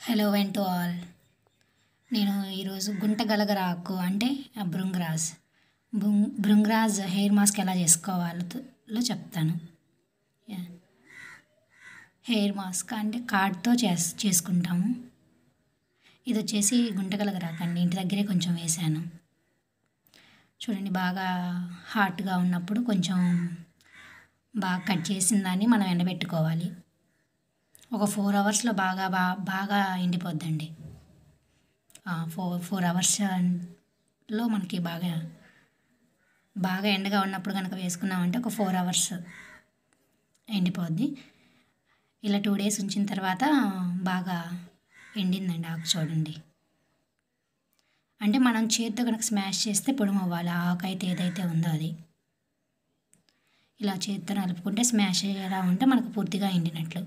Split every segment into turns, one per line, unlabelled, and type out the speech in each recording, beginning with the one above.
Hello when to all నేను ఈరోజు గుంట గలగరాకు అంటే భృంగరాజ్ భృంగ్ భృంగరాజ్ హెయిర్ మాస్క్ ఎలా చేసుకోవాలో చెప్తాను యా. హెయిర్ మాస్క్ అంటే కార్డ్తో చేస్ చేసుకుంటాము ఇది వచ్చేసి గుంట గలగరాకు అండి ఇంటి దగ్గరే కొంచెం వేశాను చూడండి బాగా హాట్గా ఉన్నప్పుడు కొంచెం బాగా కట్ చేసిన దాన్ని మనం ఎండబెట్టుకోవాలి ఒక ఫోర్ అవర్స్లో బాగా బా బాగా ఎండిపోద్దండి ఫోర్ ఫోర్ అవర్స్లో మనకి బాగా బాగా ఎండగా ఉన్నప్పుడు కనుక వేసుకున్నామంటే ఒక ఫోర్ అవర్స్ ఎండిపోద్ది ఇలా టూ డేస్ ఉంచిన తర్వాత బాగా ఎండిందండి ఆకు చూడండి అంటే మనం చేతితో కనుక స్మాష్ చేస్తే పొడుము అవ్వాలి ఆ ఆకు అయితే ఏదైతే ఉందో అది ఇలా చేతితో నలుపుకుంటే స్మాష్ అయ్యేలా ఉంటే మనకు పూర్తిగా ఎండినట్లు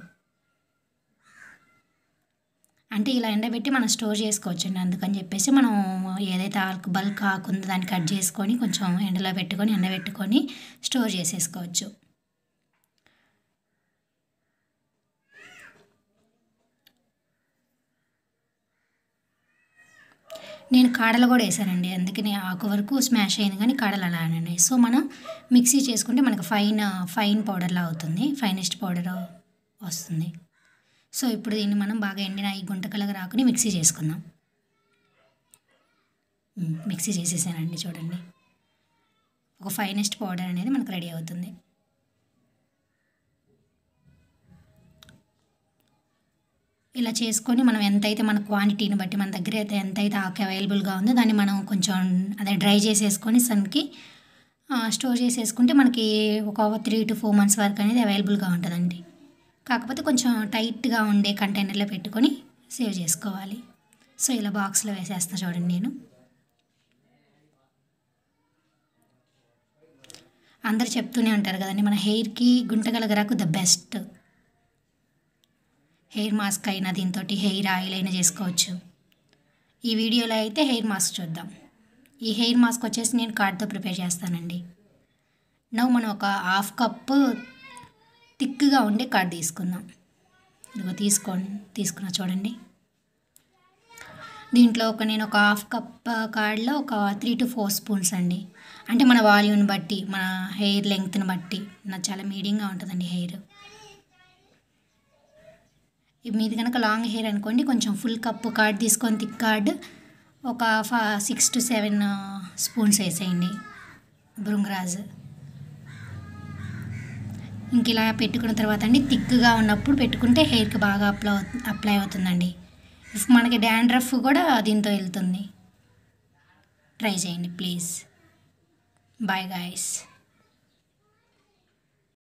అంటే ఇలా ఎండబెట్టి మనం స్టోర్ చేసుకోవచ్చండి అందుకని చెప్పేసి మనం ఏదైతే ఆకు బల్క్ ఆకు ఉందో దాన్ని కట్ చేసుకొని కొంచెం ఎండలో పెట్టుకొని ఎండబెట్టుకొని స్టోర్ చేసేసుకోవచ్చు నేను కాడలు కూడా వేసానండి అందుకని ఆకు వరకు స్మాష్ అయింది కానీ కాడలు అలా అనండి సో మనం మిక్సీ చేసుకుంటే మనకు ఫైన్ ఫైన్ పౌడర్లా అవుతుంది ఫైనెస్ట్ పౌడర్ వస్తుంది సో ఇప్పుడు దీన్ని మనం బాగా ఎండిన ఈ గుంటకలగా రాకుని మిక్సీ చేసుకుందాం మ్, మిక్సీ చేసేసానండి చూడండి ఒక ఫైనెస్ట్ పౌడర్ అనేది మనకు రెడీ అవుతుంది ఇలా చేసుకొని మనం ఎంతైతే మన క్వాంటిటీని బట్టి మన దగ్గర అయితే ఎంతైతే ఆకు అవైలబుల్గా ఉందో దాన్ని మనం కొంచెం అదే డ్రై చేసేసుకొని సన్కి స్టోర్ చేసేసుకుంటే మనకి ఒక త్రీ టు ఫోర్ మంత్స్ వరకు అనేది అవైలబుల్గా ఉంటుందండి కాకపోతే కొంచెం టైట్గా ఉండే కంటైనర్లో పెట్టుకొని సేవ్ చేసుకోవాలి సో ఇలా బాక్స్లో వేసేస్తా చూడండి నేను అందరు చెప్తూనే ఉంటారు కదండి మన హెయిర్కి గుంటగలగరాకు ద బెస్ట్ హెయిర్ మాస్క్ అయినా దీంతో హెయిర్ ఆయిల్ అయినా చేసుకోవచ్చు ఈ వీడియోలో అయితే హెయిర్ మాస్క్ చూద్దాం ఈ హెయిర్ మాస్క్ వచ్చేసి నేను కార్డ్తో ప్రిపేర్ చేస్తానండి నవ్వు మనం ఒక హాఫ్ కప్ థిక్గా ఉండే కార్డ్ తీసుకుందాం ఇదిగో తీసుకోండి తీసుకున్నా చూడండి దీంట్లో ఒక నేను ఒక హాఫ్ కప్ కార్డ్లో ఒక త్రీ టు ఫోర్ స్పూన్స్ అండి అంటే మన వాల్యూని బట్టి మన హెయిర్ లెంగ్త్ని బట్టి నాకు చాలా మీడియంగా ఉంటుందండి హెయిర్ మీది కనుక లాంగ్ హెయిర్ అనుకోండి కొంచెం ఫుల్ కప్పు కార్డ్ తీసుకొని థిక్ కార్డ్ ఒక ఫా సిక్స్ టు సెవెన్ స్పూన్స్ వేసేయండి భృంగరాజ్ ఇంక ఇలా పెట్టుకున్న తర్వాత అండి థిక్గా ఉన్నప్పుడు పెట్టుకుంటే హెయిర్కి బాగా అప్లై అప్లై అవుతుందండి ఇఫ్ మనకి డాండ్రఫ్ కూడా దీంతో వెళ్తుంది ట్రై చేయండి ప్లీజ్ బాయ్ గాయస్